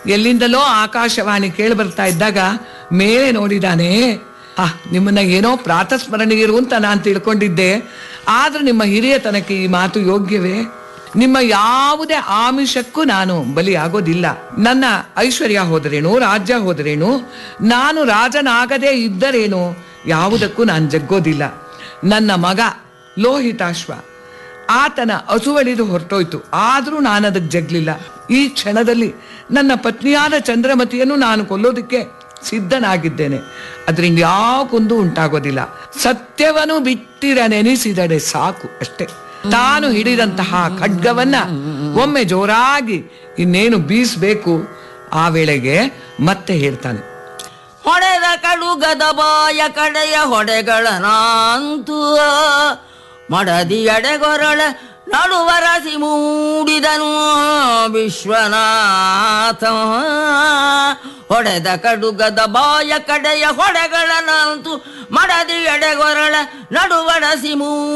ಎಲ್ಲಿಂದಲೋ ಆಕಾಶವಾಣಿ ಕೇಳಿ ಬರ್ತಾ ಇದ್ದಾಗ ಮೇಲೆ ನೋಡಿದಾನೆ ಆ ನಿಮ್ಮನ್ನ ಏನೋ ಪ್ರಾತಸ್ಮರಣೀಯರು ಅಂತ ನಾನು ತಿಳ್ಕೊಂಡಿದ್ದೆ ಆದ್ರೆ ನಿಮ್ಮ ಹಿರಿಯತನಕ್ಕೆ ಈ ಮಾತು ಯೋಗ್ಯವೇ ನಿಮ್ಮ ಯಾವುದೇ ಆಮಿಷಕ್ಕೂ ನಾನು ಬಲಿಯಾಗೋದಿಲ್ಲ ನನ್ನ ಐಶ್ವರ್ಯ ಹೋದರೇನು ರಾಜ್ಯ ಹೋದರೇನು ನಾನು ರಾಜನಾಗದೇ ಇದ್ದರೇನು ಯಾವುದಕ್ಕೂ ನಾನು ಜಗ್ಗೋದಿಲ್ಲ ನನ್ನ ಮಗ ಲೋಹಿತಾಶ್ವ ಆತನ ಅಸುವಳಿದು ಹೊರಟೋಯ್ತು ಆದರೂ ನಾನು ಅದಕ್ಕೆ ಜಗ್ಲಿಲ್ಲ ಈ ಕ್ಷಣದಲ್ಲಿ ನನ್ನ ಪತ್ನಿಯಾದ ಚಂದ್ರಮತಿಯನ್ನು ನಾನು ಕೊಲ್ಲೋದಕ್ಕೆ ಸಿದ್ಧನಾಗಿದ್ದೇನೆ ಅದರಿಂದ ಯಾವ ಕುಂದು ಉಂಟಾಗೋದಿಲ್ಲ ಸತ್ಯವನ್ನು ಬಿಟ್ಟಿರ ನೆನೆಸಿದಡೆ ಸಾಕು ಅಷ್ಟೇ ತಾನು ಹಿಡಿದಂತಹ ಖಡ್ಗವನ್ನ ಒಮ್ಮೆ ಜೋರಾಗಿ ಇನ್ನೇನು ಬೀಸ್ಬೇಕು ಆ ವೇಳೆಗೆ ಮತ್ತೆ ಹೇಳ್ತಾನೆ ಹೊಡೆದ ಕಡುಗದ ಬಾಯ ಕಡೆಯ ಹೊಡೆಗಳನಂತೂ ಮಡದಿ ಎಡೆಗೊರಳ ನಡುವರಸಿ ಮೂಡಿದನು ವಿಶ್ವನಾಥ ಹೊಡೆದ ಕಡುಗದ ಬಾಯ ಕಡೆಯ ಹೊಡೆಗಳನಂತೂ ಮಡದಿ ಎಡೆಗೊರಳ ನಡುವರಸಿ ಮೂ